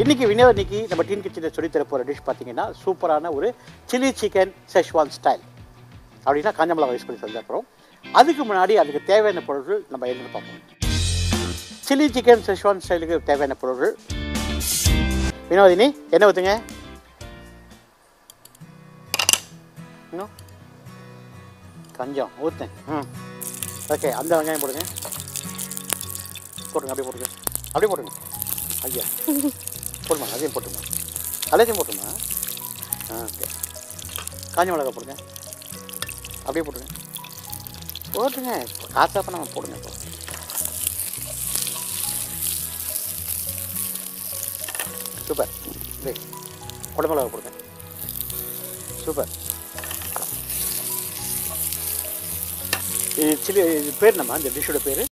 இன்னைக்கு வினோத் இன்னைக்கு நம்ம டீன் கிச்சனில் சொல்லி தர போகிற டிஷ் பார்த்தீங்கன்னா சூப்பரான ஒரு சில்லி சிக்கன் செஷ்வான் ஸ்டைல் அப்படின்னா காஞ்ச மிளகா யூஸ் பண்ணி செஞ்சுருக்கிறோம் அதுக்கு முன்னாடி அதுக்கு தேவையான பொருட்கள் நம்ம என்னென்னு பார்ப்போம் சில்லி சிக்கன் செஷ்வான் ஸ்டைலுக்கு தேவையான பொருட்கள் வினோதினி என்ன ஊற்றுங்க இன்னும் கொஞ்சம் ஊற்றுங்க ம் ஓகே அந்த வெங்காயம் போடுங்க போட்டுங்க அப்படியே போட்டுங்க அப்படியே போட்டுங்க ஐயா போடுமா அதையும் போட்டுமா அதையும் போட்டுமா ஆ ஓகே காஞ்ச மிளகா போடுங்க அப்படியே போட்டுங்க போட்டுங்க காசா பண்ண போடுங்க இப்போ சூப்பர் டேய் குடமிளகா போடுங்க சூப்பர் இது சில்லி இது பேர் நம்ம இந்த டிஷ்ஷோட பேர்